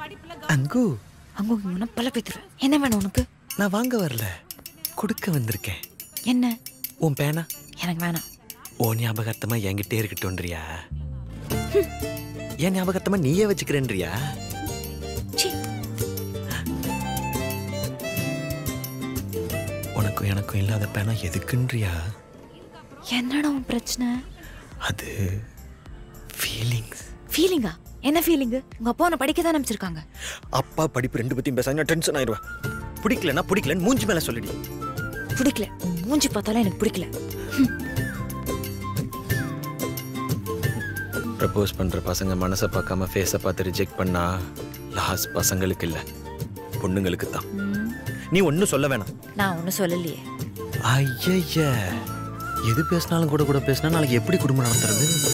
அங்கு அங்க இவனை பல பேத்துருவேன் என்ன வேணும் உனக்கு நான் வாங்க வரல கொடுக்க வந்திருக்கேன் என்ன உன் பேனா எனக்கு வேணாம் ஓ ஞாபகார்த்தமா என்கிட்டே இருக்கட்டும்ன்றியா என் ஞாபகார்த்தமா நீயே வச்சுக்கிறேன்றியா சீ உனக்கும் எனக்கும் இல்லாத பேனா எதுக்குன்றியா என்னடா உன் பிரச்சனை அது ஃபீலிங்ஸ் ஃபீலிங்கா என்ன ஃபீலிங்கு உங்க அப்பா உன்னை படிக்க தான் அனுப்பிச்சிருக்காங்க அப்பா படிப்பு ரெண்டு பத்தியும் பேசாங்க டென்ஷன் ஆயிடுவேன் பிடிக்கலன்னா பிடிக்கலன்னு மூஞ்சி மேல சொல்லிடி பிடிக்கல உன் மூஞ்சி பார்த்தாலும் எனக்கு பிடிக்கல ப்ரப்போஸ் பண்ற பசங்க மனசை பார்க்காம ஃபேஸை பார்த்து ரிஜெக்ட் பண்ணா லாஸ் பசங்களுக்கு இல்ல பொண்ணுங்களுக்கு தான் ம், நீ ஒன்றும் சொல்ல வேணாம் நான் ஒன்றும் சொல்லலையே ஐய எது பேசினாலும் கூட கூட பேசினா நாளைக்கு எப்படி குடும்பம் நடத்துறது